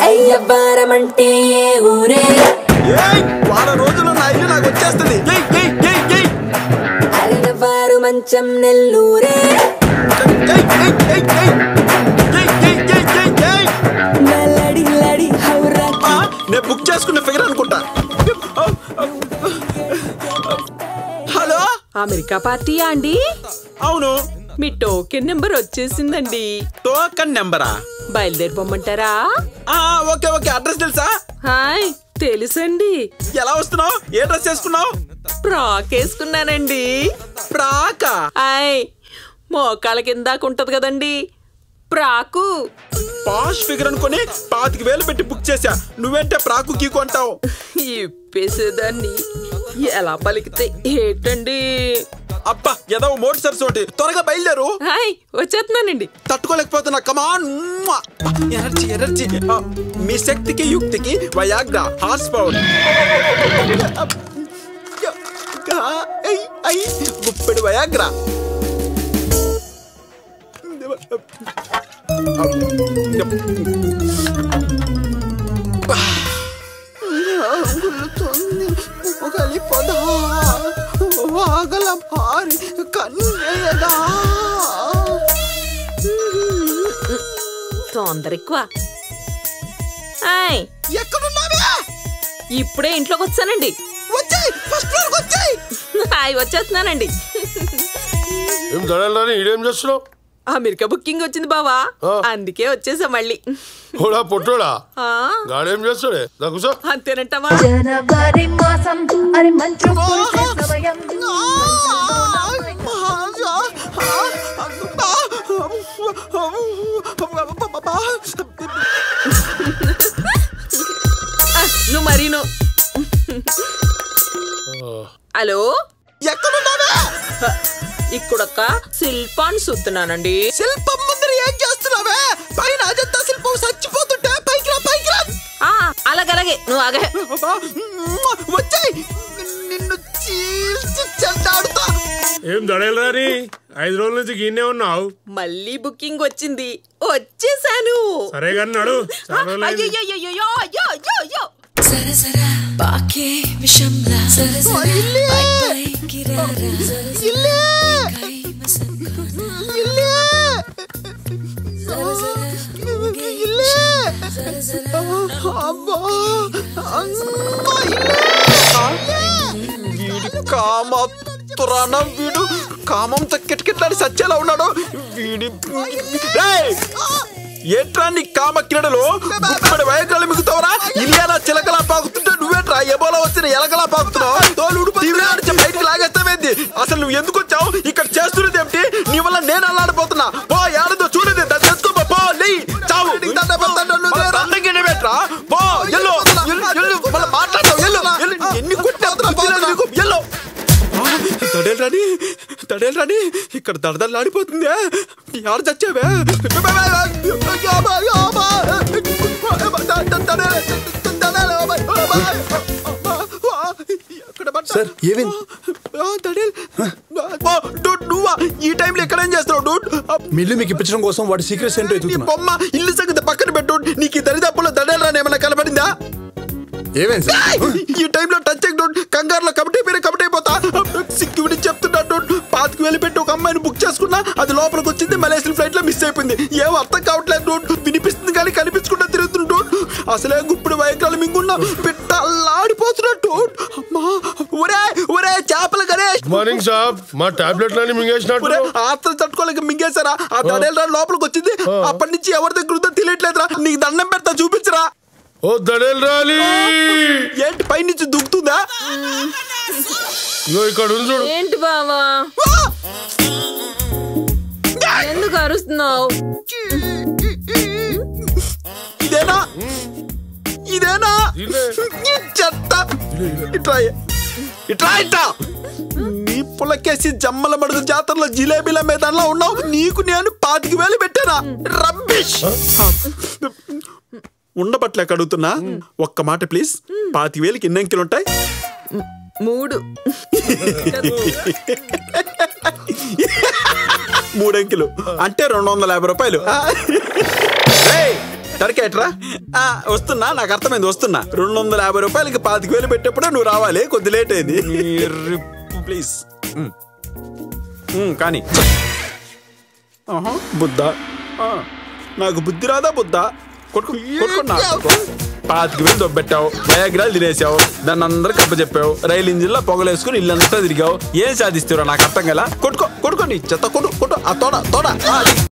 అయ్యవ్వారమంటే ఏ ఊరే ఏయ్ వారం రోజుల్లో నా ఇల్లు నాకు వచ్చేస్తుంది ఏయ్ ఏయ్ ఏయ్ ఏయ్ అరగవారు మంచం నెల్లూరే ఏయ్ ఏయ్ ఏయ్ ఏయ్ ఏయ్ ఏయ్ ఏయ్ ఏయ్ ఏయ్ నల్లడి లడి హౌరా ఆ, నేను బుక్ చేసుకున్న ఫిగర్ అనుకుంటా హలో అమెరికా పార్టీయా అండి అవును మీ టోకెన్ నెంబర్ వచ్చేసిందండి టోకన్ నెంబరా బయలుదేరిపోమంటారా ఆ, ఓకే ఓకే అడ్రస్ తెలుసా హాయ్ తెలుసండి ఎలా వస్తున్నావు ఏ డ్రెస్ చేసుకున్నావు ఫ్రాక్ వేసుకున్నానండి ప్రాకా హాయ్ మోకాళ్ళ కిందాక ఉంటది కదండి ప్రాకు పాష్ ఫిగర్ అనుకొని పాతిక వేలు పెట్టి బుక్ చేశా నువ్వేంటే ప్రాకు గీకు అంటావు ఇప్పేసేదాన్ని ఎలా పలికితే ఏంటండి అబ్బా ఏదో మోటి సరస్వతి త్వరగా బయలుదేరు హాయ్ వచ్చేస్తున్నానండి తట్టుకోలేకపోతున్నా కమాన్ ఎనర్జీ ఎనర్జీ ఆ, మీ శక్తికి యుక్తికి వయాగ్రా హార్స్ పవర్ గుప్పెడు వయాగ్రా వాగలం పారి కన్యదా తొందర ఎక్కువ హాయ్ ఎక్కడున్నావే ఇప్పుడే ఇంట్లోకి వచ్చానండి వచ్చాయి ఫస్ట్ ఫ్లోర్ వచ్చాయి హాయ్ వచ్చేస్తున్నానండి ఏం దడాలని ఈడేం చేస్తున్నావు అమెరికా బుకింగ్ వచ్చింది బావా ఆ. అందుకే వచ్చేసా మళ్ళీ ఓడా పొట్టోడా ఆ, గాడేం చేస్తాడే నాకు సార్ అంతేనంటావా జనవరి మాసం అరి మంచు కురిసే సమయం ఆ, నువ్వు మరీను హలో ఎక్కడున్నావే ఇక్కడొక్క శిల్పాన్ని చూస్తున్నానండి శిల్పం ముందర ఏం చేస్తున్నావే పైన అజంతా శిల్పం చచ్చిపోతుంటే పైకి రా పైకి రా ఆ, అలాగలాగే నువ్వు ఆగే వచ్చాయి నిన్ను చీల్చి చెండాడుతా ఏం దడేలరాని ఐదు రోజుల నుంచి గిన్నే ఉన్నావు మళ్ళీ బుకింగ్ వచ్చింది వచ్చేసాను సరే కానీ నడు చాలా రోజులైంది. అయ్యయ్యయ్యయ్యో, అయ్యో, అయ్యో, అయ్యో. సర సర బాకే విషంలా సర సర పై పైకి రారా సర సర కైమ సంగానా సర సర ఊగే సర సర వీడి కామతురాన వీడు కామంతో కిటకిట్లాడి సచ్చేలా ఉన్నాడు వీడి రేయ్! ఏంట్రా నీ కామ క్రీడలు గుప్పడి వయకాలు మిగుతావరా ఇలియానా చిలకలా పాకుతుంటే నువ్వేట్రా ఎబోలా వచ్చిన ఎలకలా పాకుతున్నావు తోలు తీవ్రాడిచి బయటికి లాగేస్తావేంది అసలు నువ్వు ఎందుకు వచ్చావు ఇక్కడ చేస్తున్నది ఏమిటి నీ వల్ల నేను అల్లాడిపోతున్నా పో ఏడదో చూడదు దాన్ని తెచ్చుకో పో లే చావు దండకి పెట్టరా పో ఎల్లు ఎల్లు, ఎల్లు మళ్ళీ మాట్లాడతావు ఎల్లు ఎల్లు. ఎన్ని కొట్టే ఎల్లు తడేలు రాని తడేలు రాని ఇక్కడ దడదల్లాడిపోతుంది ఎవరు చచ్చావే సార్, ఏమైంది? నువ్వా ఈ టైంలో ఇక్కడ ఏం చేస్తున్నావు డూడ్ మిల్లు మీకు ఇప్పించడం కోసం వాడి సీక్రెట్స్ ఏంటో నీ ఎత్తుతున్నా బొమ్మ ఇల్లు సంగతి పక్కన పెట్టు నీకు ఈ దరిదాపుల్లో దడేలు రాని ఏమన్నా కనబడిందా ఏమైంది సార్ ఈ టైంలో టచ్ చేయడం కంగారులో కమిటీ పేరు కమిటీ అయిపోతా సెక్యూరిటీ చెప్తున్నాడు పాతికి వెళ్ళి పెట్టి ఒక అమ్మాయిని బుక్ చేసుకున్నా అది లోపలికి వచ్చింది మలేషియన్ ఫ్లైట్ లో మిస్ అయిపోయింది ఏం అర్థం కావట్లేదు డోట్ వినిపిస్తుంది కానీ కనిపించకుండా తిరుగుతుంది డోట్ అసలే గుప్పుడు వైకరాలు మింగున్నా పిట్ట అల్లాడిపోతున్నట్టు అమ్మా ఒరే ఒరే చేపల గణేష్ మార్నింగ్ సాబ్ మా టాబ్లెట్లన్నీ మింగేసినట్టు ఒరే ఆత్రం తట్టుకోలేక మింగేశారా ఆ దడేలరా లోపలికి వచ్చింది అప్పటి నుంచి ఎవరి దగ్గర ఉందో తెలియట్లేదురా నీకు దండం పెడతా చూపించరా ఓ దడేలు రాలి ఏంటి పైనుంచి దుక్కుతుందా ఇగో ఇక్కడ ఉంది చూడు ఏంటి బావా ఎందుకు అరుస్తున్నావు ఇదేనా ఇదేనా ఇదే. ఈ చెత్త ఇట్రా ఇట్రా ఇట్రా నీ పులకేసి జమ్మల మడుగు జాతరలో జిలేబీల మీదలా ఉన్నావు నీకు నేను పాతికి వేలు పెట్టానా రబ్బిష్ ఉండబట్లేక అడుగుతున్నా ఒక్క మాట ప్లీజ్ పాతిక వేలకి ఎన్ని అంకెలు ఉంటాయి మూడు మూడు అంకెలు అంటే రెండు వందల యాభై రూపాయలు ఏయ్, టర్కేట్రా ఆ, వస్తున్నా నాకు అర్థమైంది వస్తున్నా రెండు వందల యాభై రూపాయలకి పాతిక వేలు పెట్టేప్పుడే నువ్వు రావాలి కొద్ది లేట్ అయింది ప్లీజ్ ఉమ్. ఉమ్, కానీ ఆహా, బుద్ధ ఆ, నాకు బుద్ధి రాదా బుద్ధ కొట్టుకో కొట్టుకున్నా పాతిక వేలు దొబ్బెట్టావు వయాగ్రాలు తినేసావు దాన్ని అందరికి అప్పచెప్పావు రైలు ఇంజిన్లో పొగలేసుకుని ఇల్లంతా తిరిగావు ఏం సాధిస్తావురా నాకు అర్థం కదా కొట్టుకో కొట్టుకోండి చెత్త కొట్టు కొట్టు ఆ తోడ తోడ ఆ, అది.